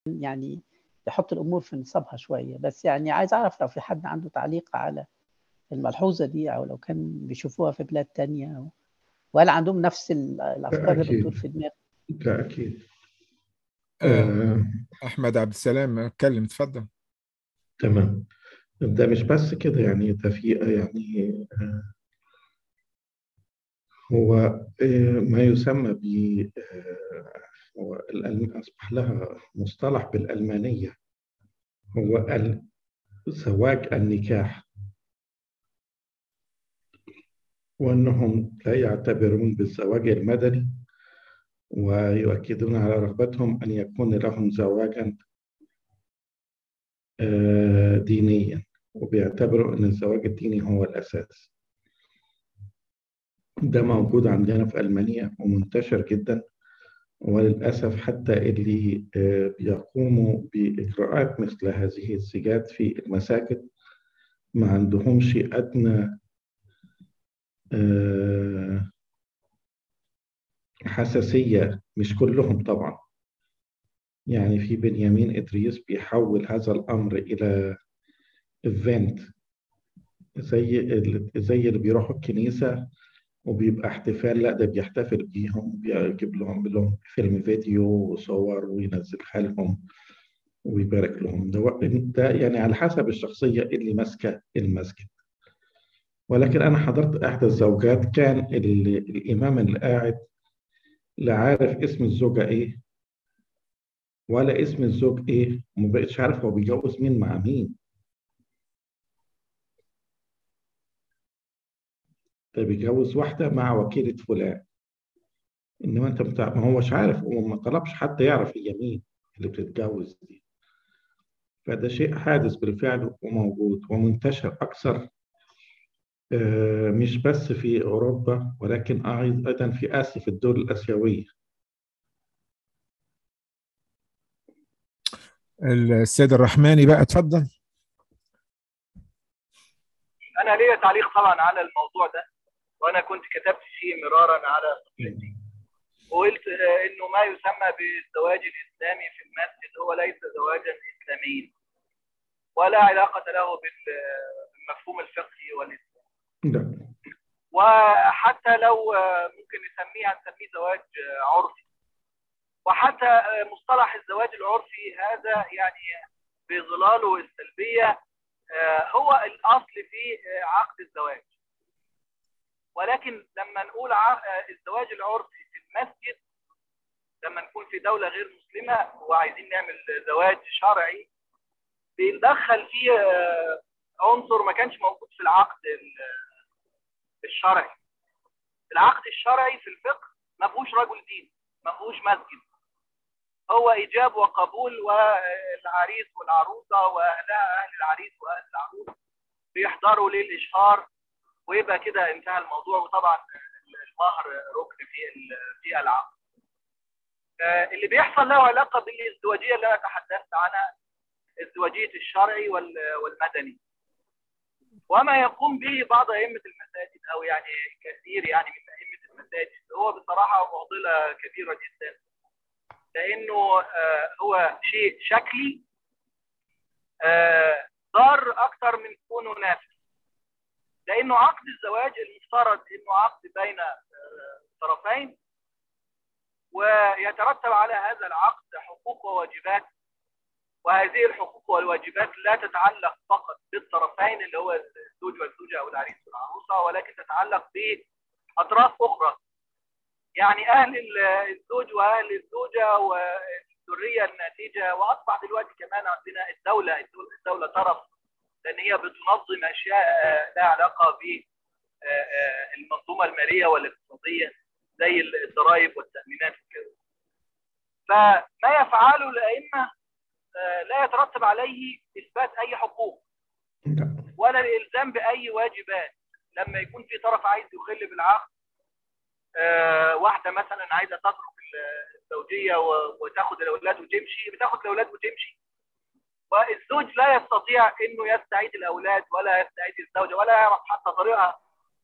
يعني يحط الامور في نصابها شويه بس يعني عايز اعرف لو في حد عنده تعليق على الملحوظه دي او لو كان بيشوفوها في بلاد تانية ولا عندهم نفس الافكار اللي بتدور في دماغهم لا اكيد آه، احمد عبد السلام اتكلم اتفضل تمام ده مش بس كده يعني ده في يعني آه، هو آه، ما يسمى ب هو أصبح لها مصطلح بالألمانية هو زواج النكاح وأنهم لا يعتبرون بالزواج المدني ويؤكدون على رغبتهم أن يكون لهم زواجا آه، دينيا وبيعتبروا أن الزواج الديني هو الأساس ده موجود عندنا في ألمانيا ومنتشر جدا وللأسف حتى اللي آه، بيقوموا بإجراءات مثل هذه الزيجات في المساجد ما عندهمش أدنى آه، حساسية مش كلهم طبعا يعني في بنيامين إدريس بيحول هذا الأمر إلى إيفنت زي زي اللي بيروحوا الكنيسة وبيبقى احتفال لا ده بيحتفل بيهم بيجيب لهم لهم فيلم فيديو وصور وينزلها لهم ويبارك لهم ده, ده يعني على حسب الشخصية اللي ماسكة المسجد ولكن أنا حضرت إحدى الزوجات كان الإمام اللي قاعد لا عارف اسم الزوجة إيه ولا اسم الزوج إيه وما بقتش عارف هو بيجوز مين مع مين ده بيجوز واحدة مع وكيلة فلان إنما أنت بتاع ما هوش عارف وما طلبش حتى يعرف هي مين اللي بتتجوز دي فده شيء حادث بالفعل وموجود ومنتشر أكثر آه، مش بس في أوروبا ولكن أيضا في آسيا في الدول الآسيوية السيد الرحماني بقى اتفضل أنا ليا تعليق طبعا على الموضوع ده وأنا كنت كتبت فيه مرارا على صفحتي وقلت آه، إنه ما يسمى بالزواج الإسلامي في المسجد هو ليس زواجا إسلاميا ولا علاقة له بالمفهوم الفقهي والإسلامي نعم وحتى لو ممكن نسميها نسميه زواج عرفي وحتى مصطلح الزواج العرفي هذا يعني بظلاله السلبيه هو الاصل في عقد الزواج ولكن لما نقول الزواج العرفي في المسجد لما نكون في دوله غير مسلمه وعايزين نعمل زواج شرعي بندخل فيه عنصر ما كانش موجود في العقد الشرعي العقد الشرعي في الفقه ما فيهوش رجل دين ما فيهوش مسجد هو ايجاب وقبول والعريس والعروسه واهلها اهل العريس واهل العروس بيحضروا للاشهار ويبقى كده انتهى الموضوع وطبعا المهر ركن في في العقد اللي بيحصل له علاقه بالازدواجيه اللي انا تحدثت عنها ازدواجيه الشرعي والمدني وما يقوم به بعض ائمه المساجد او يعني كثير يعني من ائمه المساجد هو بصراحه معضله كبيره جدا لانه هو شيء شكلي ضار اكثر من كونه نافع لانه عقد الزواج المفترض انه عقد بين طرفين ويترتب على هذا العقد حقوق وواجبات وهذه الحقوق والواجبات لا تتعلق فقط بالطرفين اللي هو الزوج والزوجه او العريس والعروسه ولكن تتعلق باطراف اخرى يعني اهل الزوج واهل الزوجه والذريه الناتجه واصبح دلوقتي كمان عندنا الدوله الدوله طرف لان هي بتنظم اشياء لها علاقه بالمنظومه الماليه والاقتصاديه زي الضرائب والتامينات وكذا فما يفعله الائمه لا يترتب عليه اثبات اي حقوق ولا الالزام باي واجبات لما يكون في طرف عايز يخل بالعقد واحده مثلا عايزه تترك الزوجيه وتاخد الاولاد وتمشي بتاخد الاولاد وتمشي والزوج لا يستطيع انه يستعيد الاولاد ولا يستعيد الزوجه ولا يعرف حتى طريقها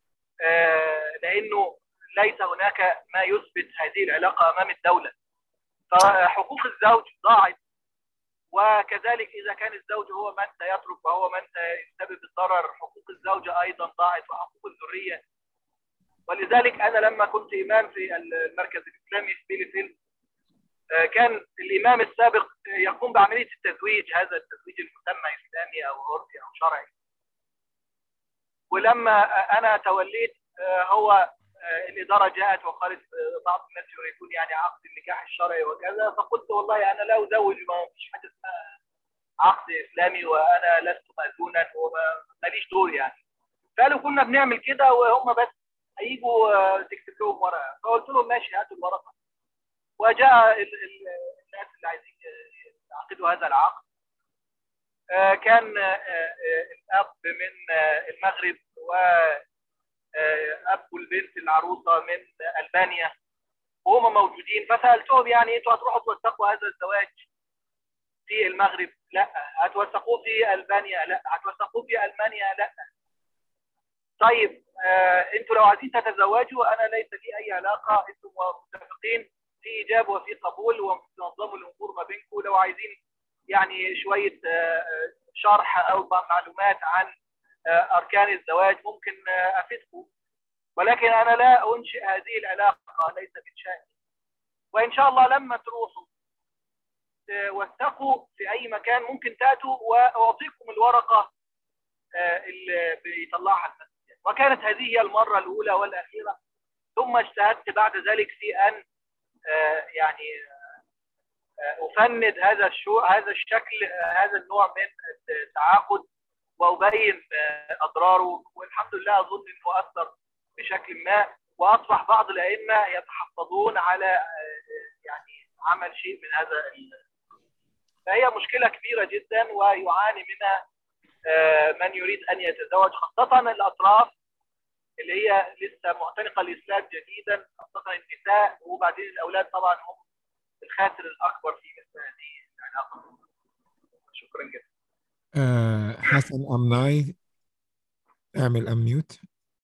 لانه ليس هناك ما يثبت هذه العلاقه امام الدوله فحقوق الزوج ضاعت وكذلك إذا كان الزوج هو من سيترك وهو من سيسبب الضرر حقوق الزوجة أيضا ضاعت وحقوق الذرية ولذلك أنا لما كنت إمام في المركز الإسلامي في بيليفيلد كان الإمام السابق يقوم بعملية التزويج هذا التزويج المسمى إسلامي أو عرفي أو شرعي ولما أنا توليت هو الإدارة جاءت وقالت بعض الناس يريدون يعني عقد النكاح الشرعي وكذا فقلت والله أنا لا أزوج ما فيش حاجة اسمها عقد إسلامي وأنا لست مأذونا وماليش دور يعني قالوا كنا بنعمل كده وهم بس هيجوا تكتب لهم ورقة فقلت لهم ماشي هاتوا الورقة وجاء الناس اللي عايزين يعقدوا هذا العقد كان الأب من المغرب و ابو البنت العروسه من البانيا وهم موجودين فسالتهم يعني انتوا هتروحوا توثقوا هذا الزواج في المغرب لا هتوثقوه في البانيا لا هتوثقوه في المانيا لا طيب آه انتوا لو عايزين تتزوجوا انا ليس لي اي علاقه انتم متفقين في ايجاب وفي قبول وتنظموا الامور ما بينكم لو عايزين يعني شويه آه شرح او معلومات عن اركان الزواج ممكن افيدكم ولكن انا لا انشئ هذه العلاقه ليس من شاني وان شاء الله لما تروحوا توثقوا في اي مكان ممكن تاتوا واعطيكم الورقه اللي بيطلعها المسجد وكانت هذه هي المره الاولى والاخيره ثم اجتهدت بعد ذلك في ان يعني افند هذا الشو هذا الشكل هذا النوع من التعاقد وابين اضراره والحمد لله اظن انه اثر بشكل ما واصبح بعض الائمه يتحفظون على يعني عمل شيء من هذا فهي مشكله كبيره جدا ويعاني منها من يريد ان يتزوج خاصه الاطراف اللي هي لسه معتنقه الاسلام جديدا خاصه النساء وبعدين الاولاد طبعا هم الخاسر الاكبر في مثل هذه العلاقه شكرا جدا آه حسن أمناي اعمل أميوت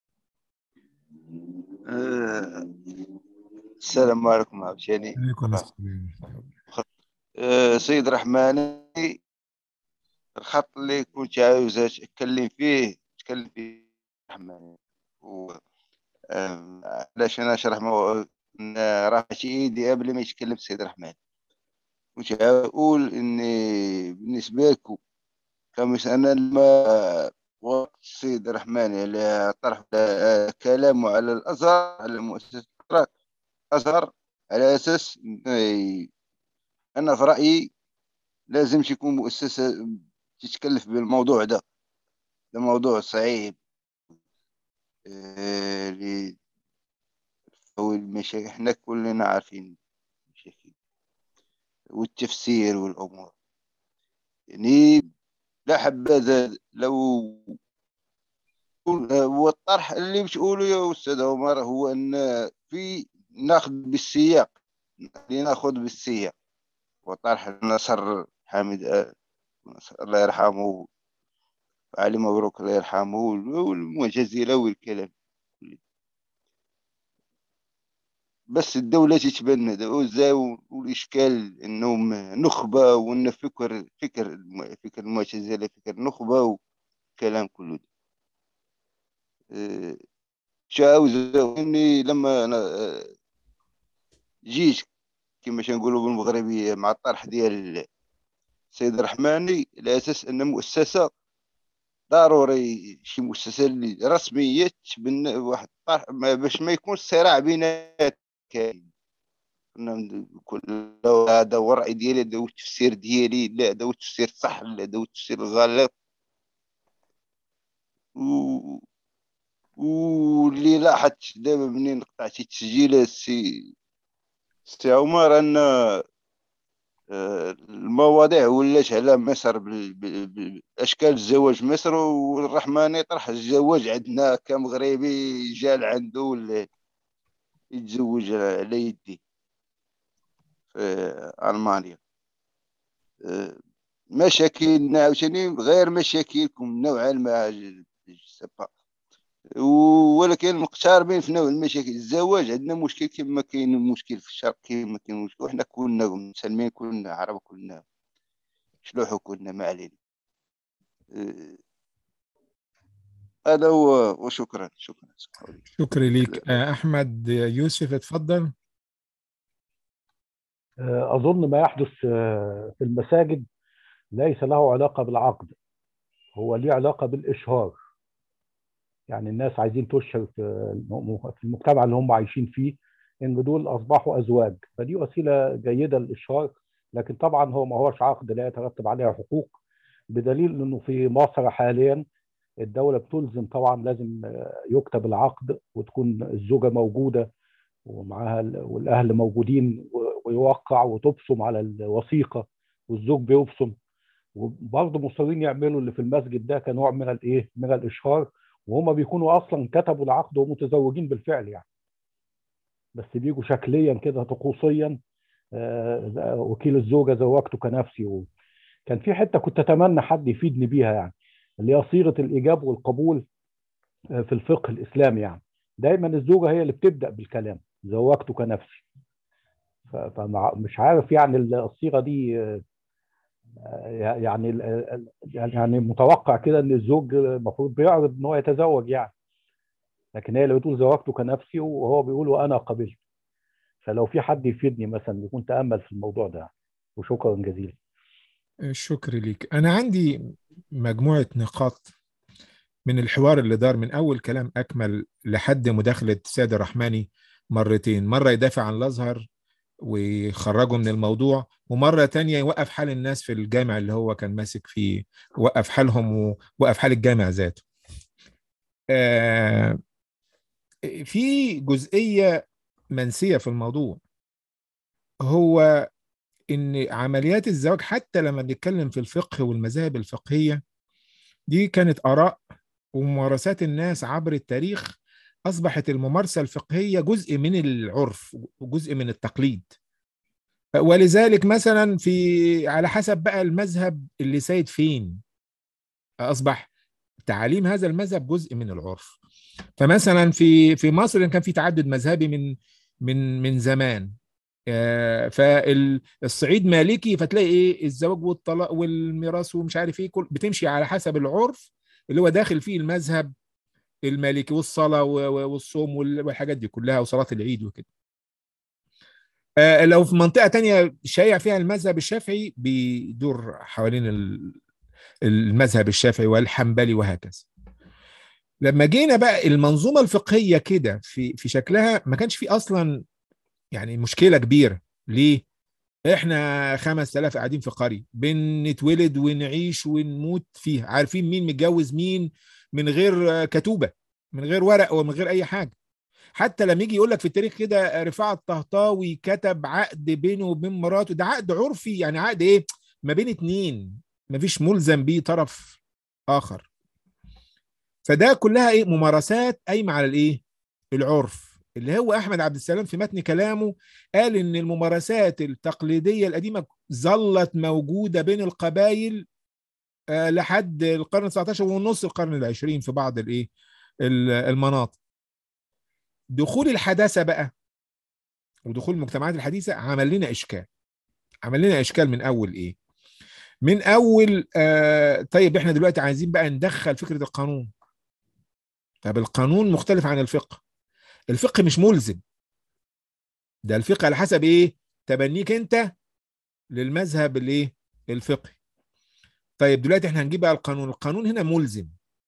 آه السلام عليكم عاوتاني عليكم السلام آه سيد رحماني الخط اللي كنت عاوز اتكلم فيه اتكلم فيه رحماني و علاش انا اشرح مو... راه شي ايدي قبل ما يتكلم السيد رحمن كنت عاوز اقول اني بالنسبه لكم كمسألة لما وقت السيد الرحمن على طرح كلامه على الأزهر على مؤسسة الأزهر على أساس أنا في رأيي لازم تكون مؤسسة تتكلف بالموضوع ده ده موضوع صعيب اللي هو المشاكل احنا كلنا عارفين المشاكل والتفسير والأمور يعني لا حبذا لو والطرح اللي بتقوله يا استاذ عمر هو ان في ناخذ بالسياق ناخذ بالسياق وطرح نصر حامد الله يرحمه علي مبروك الله يرحمه والمعجزلة والكلام بس الدولة تتبنى والإشكال إنهم نخبة وإن فكر فكر فكر المعتزلة فكر نخبة وكلام كله ده شاوز إني لما أنا جيت كما نقولوا بالمغربية مع الطرح ديال السيد الرحماني على أساس أن مؤسسة ضروري شي مؤسسة اللي رسمية تبنى واحد الطرح باش ما يكونش صراع بينات كاين كنا كل هذا هو الراي ديالي هذا هو التفسير ديالي لا هذا هو التفسير الصح لا هذا هو التفسير الغلط و واللي لاحظت دابا منين قطعتي التسجيل سي سي عمر ان المواضيع ولات على مصر باشكال الزواج مصر والرحمن يطرح الزواج عندنا كمغربي جا عنده ولا يتزوج على يدي في ألمانيا مشاكلنا عاوتاني غير مشاكلكم نوعا ما ولكن مقتربين في نوع المشاكل الزواج عندنا مشكل كما كاين مشكل في الشرق كما كاين مشكل وحنا كلنا مسلمين كلنا عرب كلنا شلوحو كنا ما علينا آه، هذا هو وشكرا شكرا شكرا ليك آه، احمد يوسف اتفضل أظن ما يحدث في المساجد ليس له علاقة بالعقد هو ليه علاقة بالإشهار يعني الناس عايزين تشهر في المجتمع اللي هم عايشين فيه إن دول أصبحوا أزواج فدي وسيلة جيدة للإشهار لكن طبعا هو ما هوش عقد لا يترتب عليها حقوق بدليل إنه في مصر حاليا الدولة بتلزم طبعا لازم يكتب العقد وتكون الزوجة موجودة ومعاها والأهل موجودين ويوقع وتبصم على الوثيقة والزوج بيبصم وبرضه مصرين يعملوا اللي في المسجد ده كنوع من الايه من الاشهار وهم بيكونوا اصلا كتبوا العقد ومتزوجين بالفعل يعني بس بيجوا شكليا كده طقوسيا آه وكيل الزوجه زوجته كنفسي وكان في حته كنت اتمنى حد يفيدني بيها يعني اللي هي صيغه الايجاب والقبول آه في الفقه الاسلامي يعني دايما الزوجه هي اللي بتبدا بالكلام زوجته كنفسي فمش عارف يعني الصيغه دي آه يعني يعني متوقع كده ان الزوج المفروض بيعرض ان هو يتزوج يعني لكن هي اللي بتقول زوجته كنفسي وهو بيقول وانا قبلت فلو في حد يفيدني مثلا يكون تامل في الموضوع ده وشكرا جزيلا شكرا ليك انا عندي مجموعه نقاط من الحوار اللي دار من اول كلام اكمل لحد مداخله سيد الرحماني مرتين مره يدافع عن الازهر ويخرجوا من الموضوع ومرة تانية يوقف حال الناس في الجامع اللي هو كان ماسك فيه وقف حالهم ووقف حال الجامع ذاته آه في جزئية منسية في الموضوع هو ان عمليات الزواج حتى لما بنتكلم في الفقه والمذاهب الفقهية دي كانت آراء وممارسات الناس عبر التاريخ أصبحت الممارسة الفقهية جزء من العرف وجزء من التقليد ولذلك مثلا في على حسب بقى المذهب اللي سايد فين أصبح تعاليم هذا المذهب جزء من العرف فمثلا في في مصر كان في تعدد مذهبي من من من زمان فالصعيد مالكي فتلاقي ايه الزواج والطلاق والميراث ومش عارف ايه كل بتمشي على حسب العرف اللي هو داخل فيه المذهب المالكي والصلاه والصوم والحاجات دي كلها وصلاه العيد وكده لو في منطقه تانية شايع فيها المذهب الشافعي بيدور حوالين المذهب الشافعي والحنبلي وهكذا لما جينا بقى المنظومه الفقهيه كده في في شكلها ما كانش في اصلا يعني مشكله كبيره ليه احنا 5000 قاعدين في قريه بنتولد ونعيش ونموت فيها عارفين مين متجوز مين من غير كتوبه من غير ورق ومن غير اي حاجه حتى لما يجي يقول لك في التاريخ كده رفاعة الطهطاوي كتب عقد بينه وبين مراته ده عقد عرفي يعني عقد ايه ما بين اتنين مفيش ملزم بيه طرف اخر فده كلها ايه ممارسات قايمه على الايه العرف اللي هو احمد عبد السلام في متن كلامه قال ان الممارسات التقليديه القديمه ظلت موجوده بين القبائل أه لحد القرن 19 ونص القرن العشرين في بعض الايه المناطق دخول الحداثه بقى ودخول المجتمعات الحديثه عمل لنا اشكال عمل لنا اشكال من اول ايه من اول آه طيب احنا دلوقتي عايزين بقى ندخل فكره القانون طب القانون مختلف عن الفقه الفقه مش ملزم ده الفقه على حسب ايه تبنيك انت للمذهب الايه الفقهي طيب دلوقتي احنا هنجيب بقى القانون القانون هنا ملزم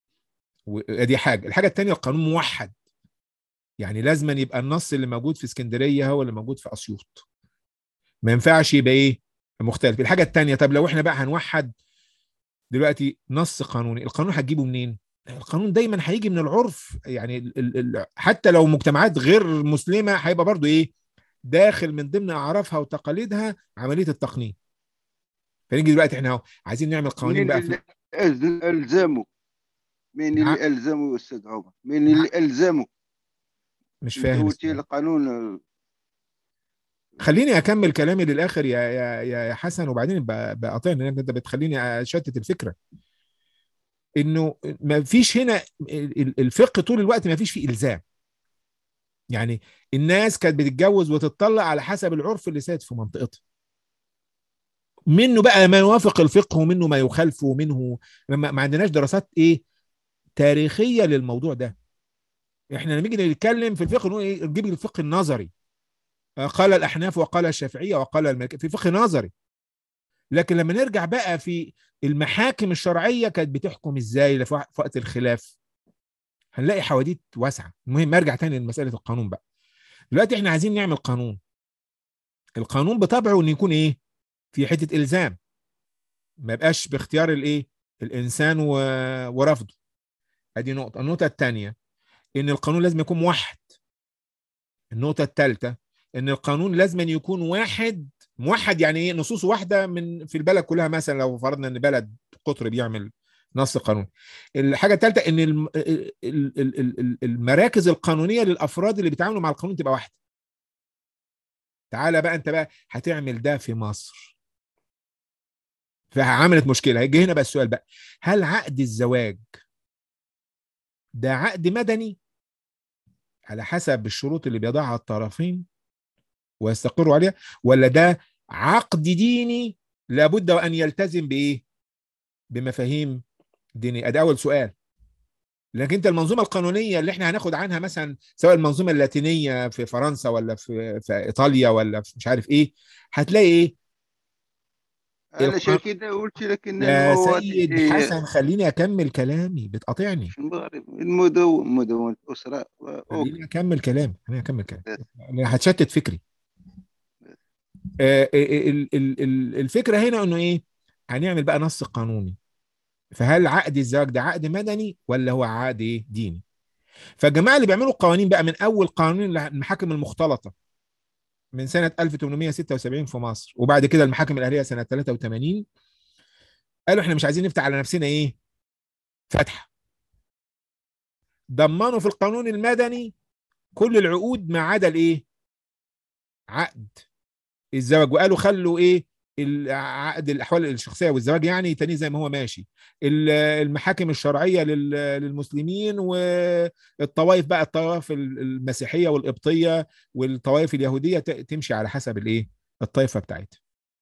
ودي حاجه الحاجه الثانيه القانون موحد يعني لازما يبقى النص اللي موجود في اسكندريه هو اللي موجود في اسيوط ما ينفعش يبقى ايه مختلف الحاجه الثانيه طب لو احنا بقى هنوحد دلوقتي نص قانوني القانون هتجيبه منين القانون دايما هيجي من العرف يعني ال ال حتى لو مجتمعات غير مسلمه هيبقى برضو ايه داخل من ضمن اعرافها وتقاليدها عمليه التقنين فنيجي دلوقتي احنا عايزين نعمل قوانين بقى في الزموا مين اللي الزموا استاذ عمر مين اللي الزموا مش فاهم القانون خليني اكمل كلامي للاخر يا يا يا حسن وبعدين بقاطعني لانك انت بتخليني اشتت الفكره انه ما فيش هنا الفقه طول الوقت ما فيش فيه الزام يعني الناس كانت بتتجوز وتطلق على حسب العرف اللي ساد في منطقتها منه بقى ما يوافق الفقه ومنه ما يخالفه ومنه ما, ما عندناش دراسات ايه تاريخيه للموضوع ده احنا لما نيجي نتكلم في الفقه نقول ايه نجيب الفقه النظري قال الاحناف وقال الشافعيه وقال المالكيه في فقه نظري لكن لما نرجع بقى في المحاكم الشرعيه كانت بتحكم ازاي في وقت الخلاف هنلاقي حواديت واسعه المهم ارجع تاني لمساله القانون بقى دلوقتي احنا عايزين نعمل قانون القانون بطبعه انه يكون ايه في حته الزام ما يبقاش باختيار الايه الانسان و... ورفضه ادي نقطه النقطه الثانيه ان القانون لازم يكون موحد النقطه الثالثه ان القانون لازم أن يكون واحد موحد يعني ايه نصوص واحده من في البلد كلها مثلا لو فرضنا ان بلد قطر بيعمل نص قانون الحاجه الثالثه ان المراكز القانونيه للافراد اللي بيتعاملوا مع القانون تبقى واحده تعالى بقى انت بقى هتعمل ده في مصر فعملت مشكله هيجي هنا بقى السؤال بقى هل عقد الزواج ده عقد مدني على حسب الشروط اللي بيضعها الطرفين ويستقروا عليها ولا ده عقد ديني لابد وان يلتزم بايه بمفاهيم دينيه ده اول سؤال لكن انت المنظومه القانونيه اللي احنا هناخد عنها مثلا سواء المنظومه اللاتينيه في فرنسا ولا في, في ايطاليا ولا في مش عارف ايه هتلاقي ايه انا عشان كده قلت لك ان يا سيد حسن خليني اكمل كلامي بتقاطعني المدون مدون الاسره خليني اكمل كلامي خليني اكمل كلامي هتشتت فكري آه الفكره هنا انه ايه هنعمل بقى نص قانوني فهل عقد الزواج ده عقد مدني ولا هو عقد ايه ديني فالجماعه اللي بيعملوا قوانين بقى من اول قانون المحاكم المختلطه من سنه 1876 في مصر وبعد كده المحاكم الاهليه سنه 83 قالوا احنا مش عايزين نفتح على نفسنا ايه فتحه ضمنوا في القانون المدني كل العقود ما عدا الايه عقد الزواج وقالوا خلوا ايه العقد الاحوال الشخصيه والزواج يعني تاني زي ما هو ماشي المحاكم الشرعيه للمسلمين والطوائف بقى الطوائف المسيحيه والقبطيه والطوائف اليهوديه تمشي على حسب الايه الطائفه بتاعتها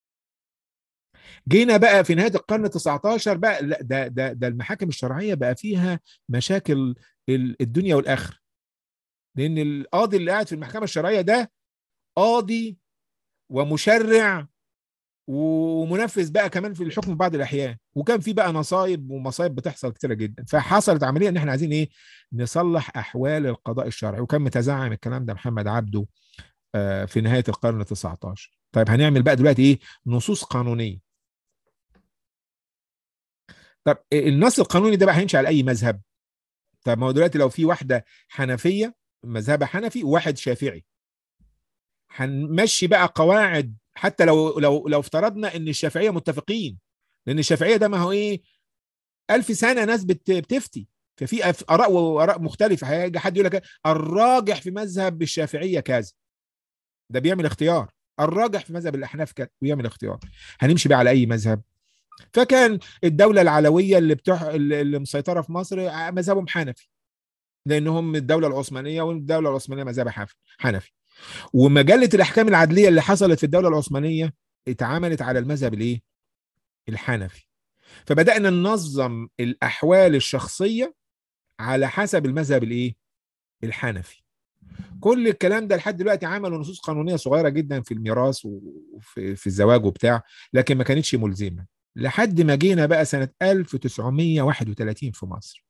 جينا بقى في نهايه القرن 19 بقى لا ده ده ده المحاكم الشرعيه بقى فيها مشاكل الدنيا والاخره لان القاضي اللي قاعد في المحكمه الشرعيه ده قاضي ومشرع ومنفذ بقى كمان في الحكم في بعض الاحيان وكان في بقى نصايب ومصايب بتحصل كتيره جدا فحصلت عمليه ان احنا عايزين ايه نصلح احوال القضاء الشرعي وكان متزعم الكلام ده محمد عبده في نهايه القرن 19 طيب هنعمل بقى دلوقتي ايه نصوص قانونيه طب النص القانوني ده بقى هيمشي على اي مذهب طب ما هو دلوقتي لو في واحده حنفيه مذهبها حنفي وواحد شافعي هنمشي بقى قواعد حتى لو لو لو افترضنا ان الشافعيه متفقين لان الشافعيه ده ما هو ايه ألف سنه ناس بتفتي ففي اراء واراء مختلفه هيجي حد يقول لك الراجح في مذهب الشافعيه كذا ده بيعمل اختيار الراجح في مذهب الاحناف كذا ويعمل اختيار هنمشي بقى على اي مذهب فكان الدوله العلويه اللي بتح... اللي مسيطره في مصر مذهبهم حنفي لانهم الدوله العثمانيه والدوله العثمانيه مذهبها حنفي ومجله الاحكام العدليه اللي حصلت في الدوله العثمانيه اتعملت على المذهب الايه الحنفي فبدانا ننظم الاحوال الشخصيه على حسب المذهب الايه الحنفي كل الكلام ده لحد دلوقتي عملوا نصوص قانونيه صغيره جدا في الميراث وفي في الزواج وبتاع لكن ما كانتش ملزمه لحد ما جينا بقى سنه 1931 في مصر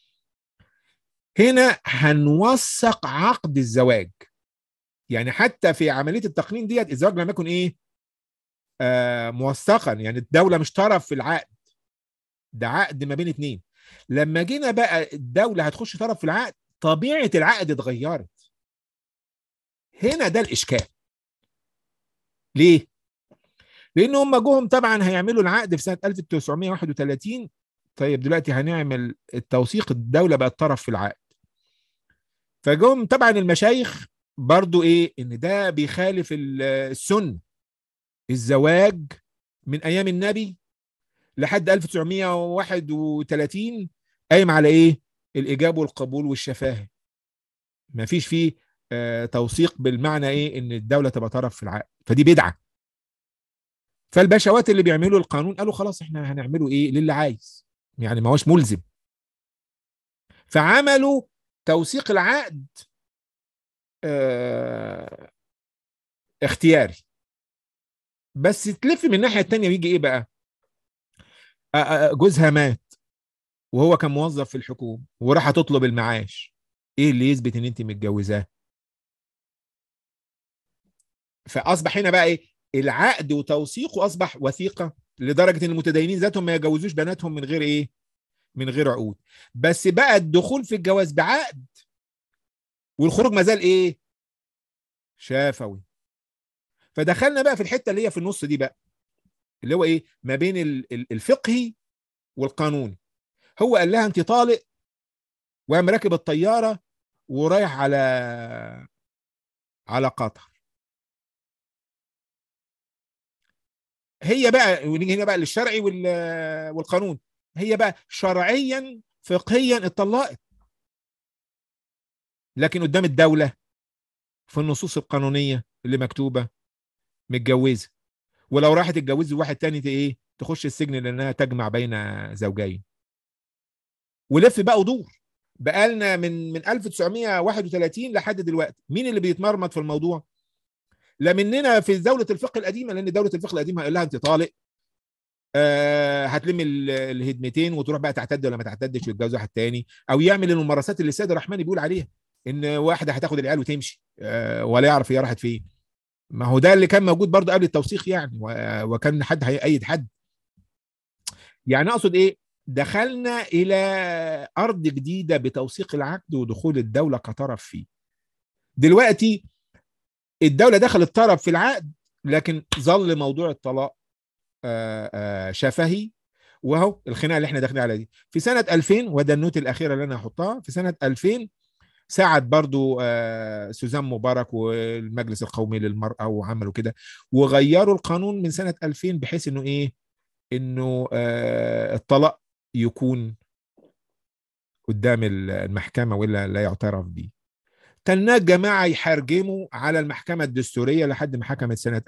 هنا هنوثق عقد الزواج يعني حتى في عمليه التقنين ديت الزواج لم يكن ايه آه موثقا يعني الدوله مش طرف في العقد ده عقد ما بين اتنين لما جينا بقى الدوله هتخش طرف في العقد طبيعه العقد اتغيرت هنا ده الاشكال ليه لان هم جوهم طبعا هيعملوا العقد في سنه 1931 طيب دلوقتي هنعمل التوثيق الدوله بقت طرف في العقد فجم طبعا المشايخ برضو ايه ان ده بيخالف السنه الزواج من ايام النبي لحد 1931 قايم على ايه الاجاب والقبول والشفاهه ما فيش فيه آه توثيق بالمعنى ايه ان الدوله تبقى طرف في العقد فدي بدعه فالبشوات اللي بيعملوا القانون قالوا خلاص احنا هنعمله ايه للي عايز يعني ما هوش ملزم فعملوا توثيق العقد اه اختياري بس تلف من الناحيه التانية بيجي ايه بقى آه، آه، جوزها مات وهو كان موظف في الحكومه وراح تطلب المعاش ايه اللي يثبت ان انت متجوزاه فاصبح هنا بقى ايه العقد وتوثيقه اصبح وثيقه لدرجه ان المتدينين ذاتهم ما يجوزوش بناتهم من غير ايه من غير عقود بس بقى الدخول في الجواز بعقد والخروج ما زال ايه شافوي فدخلنا بقى في الحته اللي هي في النص دي بقى اللي هو ايه ما بين ال- ال- الفقهي والقانوني هو قال لها انت طالق وقام راكب الطياره ورايح على على قطر هي بقى ونيجي هنا بقى للشرعي وال- والقانون هي بقى شرعيا فقهيا اتطلقت لكن قدام الدولة في النصوص القانونية اللي مكتوبة متجوزة ولو راحت اتجوزت واحد تاني ت- ايه تخش السجن لانها تجمع بين زوجين ولف بقى ودور بقالنا من من 1931 لحد دلوقتي مين اللي بيتمرمط في الموضوع لا مننا في دولة الفقه القديمة لأن دولة الفقه القديمة قال لها أنت طالق آه هتلم ال- الهدمتين وتروح بقى تعتد ولا ما تعتدش وتتجوز واحد تاني أو يعمل الممارسات اللي السيد الرحمن بيقول عليها إن واحدة هتاخد العيال وتمشي آه ولا يعرف هي راحت فين ما هو ده اللي كان موجود برضه قبل التوثيق يعني و- وكان حد هيأيد حد يعني أقصد إيه دخلنا إلى أرض جديدة بتوثيق العقد ودخول الدولة كطرف فيه دلوقتي الدولة دخلت طرف في العقد لكن ظل موضوع الطلاق آه، آه، شفهي وهو الخناقه اللي احنا داخلين عليها دي في سنه 2000 وده النوت الاخيره اللي انا هحطها في سنه 2000 ساعد برضو آه، سوزان مبارك والمجلس القومي للمرأة وعملوا كده وغيروا القانون من سنة 2000 بحيث انه ايه انه آه، الطلاق يكون قدام المحكمة ولا لا يعترف به كان هناك جماعة يحرجموا على المحكمة الدستورية لحد ما حكمت سنة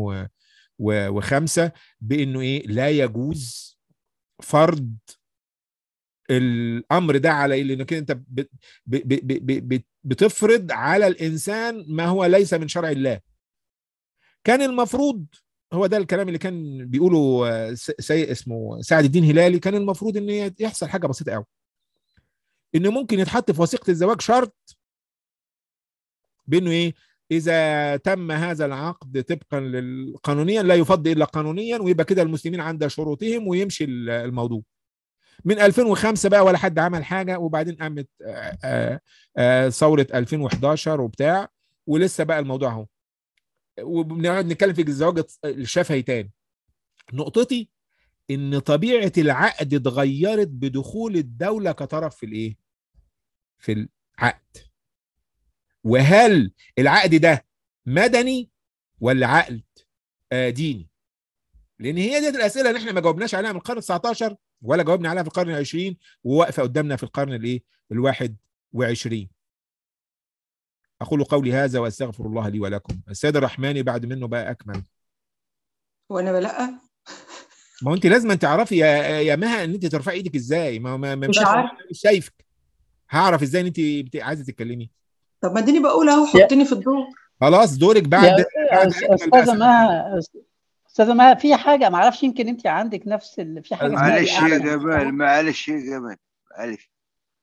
2005 بانه ايه لا يجوز فرض الامر ده على ايه لانك انت ب- ب- ب- ب- ب- بتفرض على الانسان ما هو ليس من شرع الله كان المفروض هو ده الكلام اللي كان بيقوله آه، س- سي اسمه سعد الدين هلالي كان المفروض ان يحصل حاجه بسيطه قوي ان ممكن يتحط في وثيقه الزواج شرط بانه ايه اذا تم هذا العقد طبقا للقانونيا لا يفض الا قانونيا ويبقى كده المسلمين عند شروطهم ويمشي ال- الموضوع من 2005 بقى ولا حد عمل حاجه وبعدين قامت آه، آه، آه، ثوره 2011 وبتاع ولسه بقى الموضوع اهو وبنقعد نتكلم في الزواج الشفهي تاني نقطتي ان طبيعه العقد اتغيرت بدخول الدوله كطرف في الايه في العقد وهل العقد ده مدني ولا عقد آه، ديني لان هي دي الاسئله اللي احنا ما جاوبناش عليها من القرن 19 ولا جاوبنا عليها في القرن العشرين وواقفه قدامنا في القرن الايه الواحد وعشرين اقول قولي هذا واستغفر الله لي ولكم السيد الرحماني بعد منه بقى اكمل وانا بلا ما هو انت لازم تعرفي يا يا مها ان انت ترفعي ايدك ازاي ما ما ما مش ينفعش عارف. أنا مش شايفك هعرف ازاي ان انت بت- عايزه تتكلمي طب ما اديني بقول اهو حطني في الدور خلاص دورك بعد يا بعد أس- أكمل بقى استاذه مها استاذه مها في حاجه ما اعرفش يمكن انت عندك نفس ال... في حاجه اسمها معلش يا إعادة جمال معلش يا جمال معلش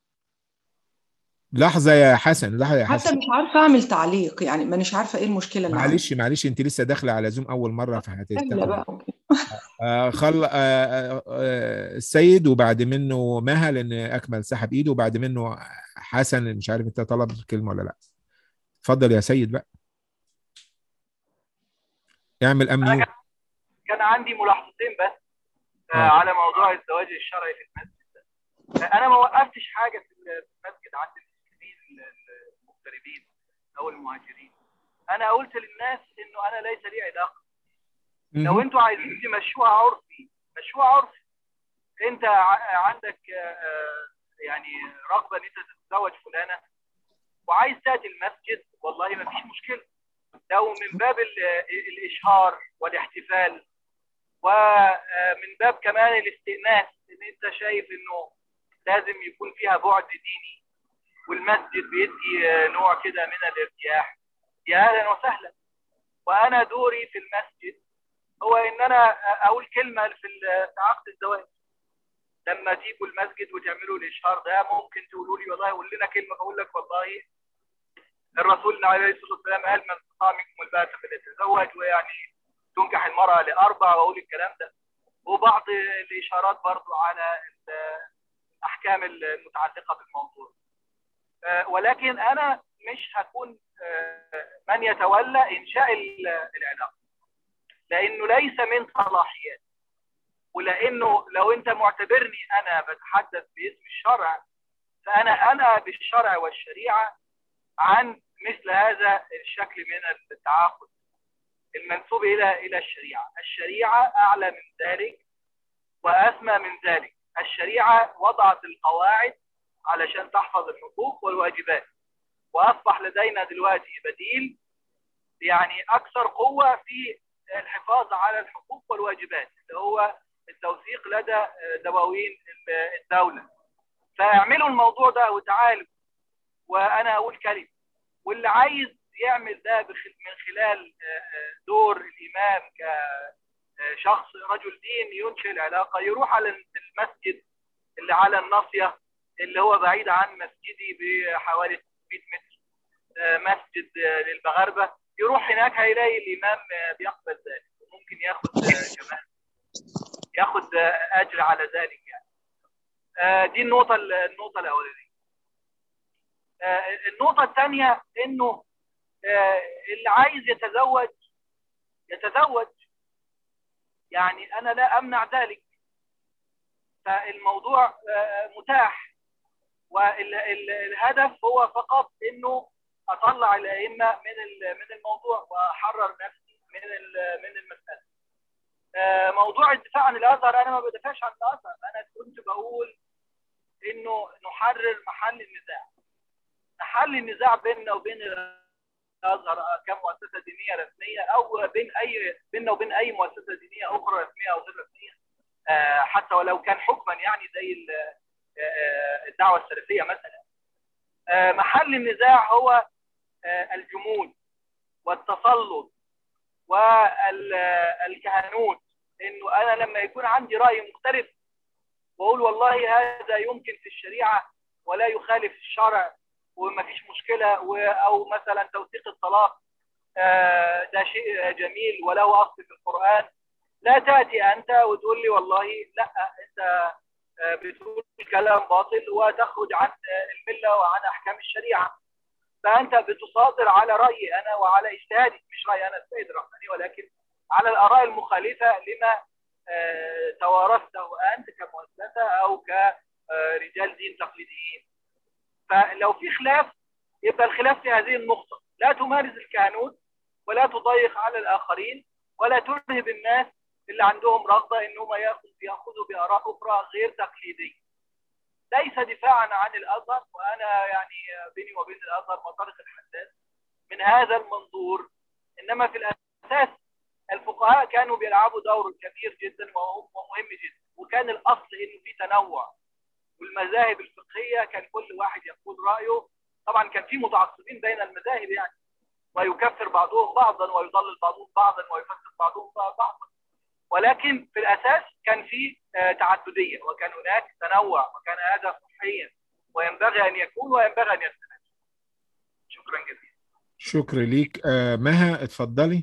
لحظه يا حسن لحظه يا حتى حسن مش عارفه اعمل تعليق يعني مانيش عارفه ايه المشكله اللي عندي معلش معلش انت لسه داخله على زوم اول مره لا فهتستاخد بقى أوكي. آه خل آه آه آه السيد وبعد منه مها لان اكمل سحب ايده وبعد منه حسن مش عارف انت طلب الكلمه ولا لا اتفضل يا سيد بقى اعمل ام أنا يو كان عندي ملاحظتين بس آه، آه. على موضوع الزواج الشرعي في المسجد ده آه، انا ما وقفتش حاجه في المسجد عند المسلمين المغتربين او المهاجرين انا قلت للناس انه انا ليس لي علاقه لو انتوا عايزين تمشوها عرفي مشوها عرفي انت ع- عندك آه، آه، يعني رغبه ان انت تتزوج فلانه وعايز تاتي المسجد والله ما فيش مشكله لو من باب ال- الاشهار والاحتفال ومن باب كمان الاستئناس ان انت شايف انه لازم يكون فيها بعد ديني والمسجد بيدي نوع كده من الارتياح يا اهلا وسهلا وانا دوري في المسجد هو ان انا اقول كلمه في عقد الزواج لما تيجوا المسجد وتعملوا الاشهار ده ممكن تقولوا لي والله قول لنا كلمه اقول لك والله الرسول عليه الصلاه والسلام قال من استطاع منكم الباءة فليتزوج ويعني تنكح المراه لاربع واقول الكلام ده وبعض الاشارات برضو على الاحكام المتعلقه بالموضوع ولكن انا مش هكون من يتولى انشاء العلاقه لانه ليس من صلاحيات ولانه لو انت معتبرني انا بتحدث باسم الشرع فانا انا بالشرع والشريعه عن مثل هذا الشكل من التعاقد المنسوب الى الى الشريعه، الشريعه اعلى من ذلك واسمى من ذلك، الشريعه وضعت القواعد علشان تحفظ الحقوق والواجبات واصبح لدينا دلوقتي بديل يعني اكثر قوه في الحفاظ على الحقوق والواجبات اللي هو التوثيق لدى دواوين الدوله فاعملوا الموضوع ده وتعالوا وانا اقول كلمه واللي عايز يعمل ده من خلال دور الامام كشخص رجل دين ينشئ العلاقه يروح على المسجد اللي على الناصيه اللي هو بعيد عن مسجدي بحوالي 100 متر مسجد للمغاربه يروح هناك هيلاقي الامام بيقبل ذلك وممكن ياخد كمان ياخد اجر على ذلك يعني دي النقطه النقطه الاولانيه النقطه الثانيه انه اللي عايز يتزوج يتزوج يعني انا لا امنع ذلك فالموضوع متاح والهدف هو فقط انه اطلع الائمه من من الموضوع واحرر نفسي من من المساله. موضوع الدفاع عن الازهر انا ما بدافعش عن الازهر انا كنت بقول انه نحرر محل النزاع. محل النزاع بيننا وبين الازهر كمؤسسه دينيه رسميه او بين اي بيننا وبين اي مؤسسه دينيه اخرى رسميه او غير رسميه حتى ولو كان حكما يعني زي الدعوه السلفيه مثلا. محل النزاع هو الجمود والتسلط والكهنوت انه انا لما يكون عندي راي مختلف واقول والله هذا يمكن في الشريعه ولا يخالف الشرع وما فيش مشكله او مثلا توثيق الطلاق ده شيء جميل وله اصل في القران لا تاتي انت وتقول لي والله لا انت بتقول كلام باطل وتخرج عن المله وعن احكام الشريعه فانت بتصادر على رايي انا وعلى اجتهادي مش رايي انا السيد الرحماني ولكن على الاراء المخالفه لما توارثته انت كمؤسسه او كرجال دين تقليديين فلو في خلاف يبقى الخلاف في هذه النقطه لا تمارس الكهنوت ولا تضيق على الاخرين ولا ترهب الناس اللي عندهم رغبه انهم ياخذوا باراء اخرى غير تقليديه. ليس دفاعا عن الازهر وانا يعني بيني وبين الازهر مطارق الحساس من هذا المنظور انما في الاساس الفقهاء كانوا بيلعبوا دور كبير جدا ومهم جدا وكان الاصل انه في تنوع والمذاهب الفقهيه كان كل واحد يقول رايه طبعا كان في متعصبين بين المذاهب يعني ويكفر بعضهم بعضا ويضلل بعضهم بعضا ويفسد بعضهم بعضا ولكن في الاساس كان في تعدديه وكان هناك تنوع وكان هذا صحيا وينبغي ان يكون وينبغي ان يستمر. شكرا جزيلا. شكرا ليك آه مها اتفضلي.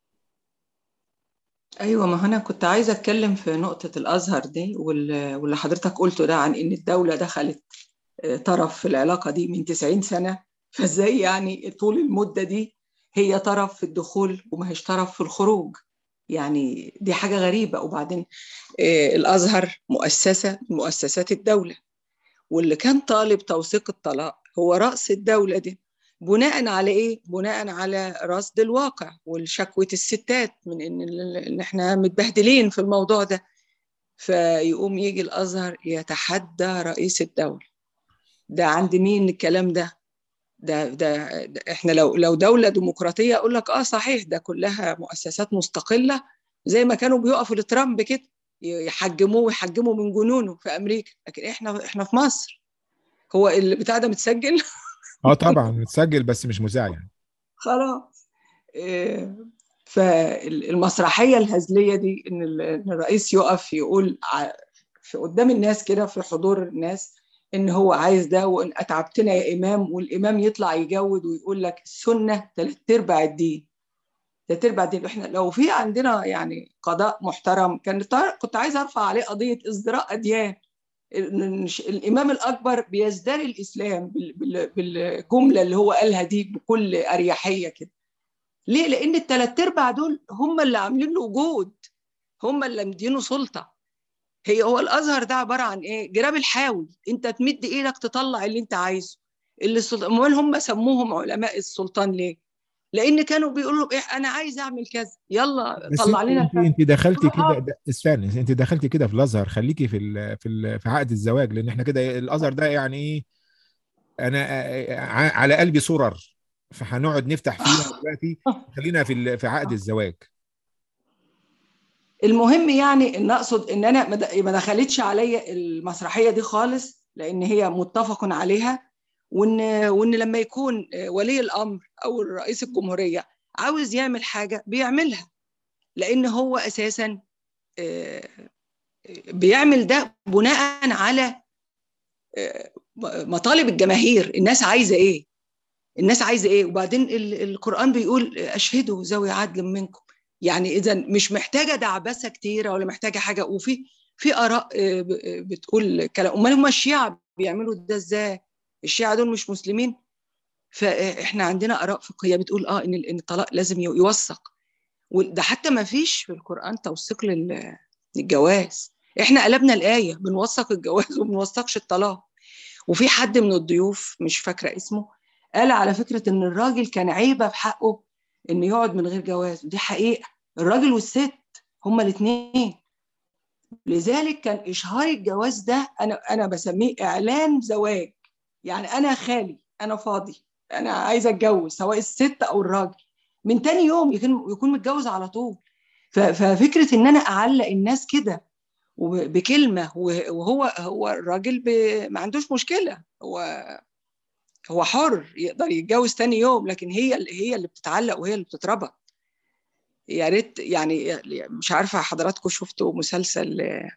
ايوه ما انا كنت عايزه اتكلم في نقطه الازهر دي واللي حضرتك قلته ده عن ان الدوله دخلت طرف في العلاقه دي من 90 سنه فازاي يعني طول المده دي هي طرف في الدخول وما هيش طرف في الخروج يعني دي حاجة غريبة وبعدين الأزهر مؤسسة من مؤسسات الدولة واللي كان طالب توثيق الطلاق هو رأس الدولة دي بناء على إيه؟ بناء على رصد الواقع والشكوة الستات من إن, إن إحنا متبهدلين في الموضوع ده فيقوم يجي الأزهر يتحدى رئيس الدولة ده عند مين الكلام ده؟ ده, ده ده احنا لو لو دوله ديمقراطيه اقول لك اه صحيح ده كلها مؤسسات مستقله زي ما كانوا بيقفوا لترامب كده يحجموه ويحجموا من جنونه في امريكا لكن احنا احنا في مصر هو البتاع ده متسجل اه طبعا متسجل بس مش مذاع يعني خلاص إيه، فالمسرحيه الهزليه دي ان ال- إن الرئيس يقف يقول ع- في قدام الناس كده في حضور الناس ان هو عايز ده وان اتعبتنا يا امام والامام يطلع يجود ويقول لك السنه ثلاث ارباع الدين ثلاث ارباع الدين احنا لو في عندنا يعني قضاء محترم كان طار- كنت عايز ارفع عليه قضيه ازدراء اديان إن ش- الامام الاكبر بيزدري الاسلام بال- بال- بالجمله اللي هو قالها دي بكل اريحيه كده ليه؟ لأن الثلاث أرباع دول هم اللي عاملين له وجود هم اللي مدينه سلطة هي هو الأزهر ده عبارة عن إيه؟ جراب الحاوي أنت تمد إيدك تطلع اللي أنت عايزه اللي السلطان أمال هم سموهم علماء السلطان ليه؟ لأن كانوا بيقولوا إيه أنا عايز أعمل كذا يلا بس طلع انت لنا انت, الفن. انت دخلتي آه. كده ده- استني انت دخلتي كده في الازهر خليكي في ال في ال في عقد الزواج لان احنا كده الازهر ده يعني ايه انا ع- على قلبي سرر فهنقعد نفتح فيها دلوقتي خلينا في ال- في عقد الزواج المهم يعني ان اقصد ان انا ما د- ما دخلتش عليا المسرحيه دي خالص لان هي متفق عليها وان وان لما يكون ولي الامر او رئيس الجمهوريه عاوز يعمل حاجه بيعملها لان هو اساسا آه، بيعمل ده بناء على آه، مطالب الجماهير الناس عايزه ايه الناس عايزه ايه وبعدين ال- القران بيقول اشهدوا ذوي عدل منكم يعني اذا مش محتاجه دعبسه كتيره ولا محتاجه حاجه وفي في اراء آه، ب- آه، بتقول كلام امال هم الشيعه بيعملوا ده ازاي الشيعه دول مش مسلمين فاحنا عندنا اراء فقهيه بتقول اه ان ال- ان الطلاق لازم ي- يوثق وده حتى ما فيش في القران توثيق لل- للجواز احنا قلبنا الايه بنوثق الجواز وما بنوثقش الطلاق وفي حد من الضيوف مش فاكره اسمه قال على فكره ان الراجل كان عيبه في حقه انه يقعد من غير جواز ودي حقيقه الراجل والست هما الاثنين لذلك كان اشهار الجواز ده انا انا بسميه اعلان زواج يعني انا خالي انا فاضي انا عايزه اتجوز سواء الست او الراجل من تاني يوم يكون يكون متجوز على طول ف- ففكره ان انا اعلق الناس كده وب- بكلمه وهو هو الراجل ب- ما عندوش مشكله هو هو حر يقدر يتجوز تاني يوم لكن هي اللي هي اللي بتتعلق وهي اللي بتتربط يا ريت يعني مش عارفه حضراتكم شفتوا مسلسل آه،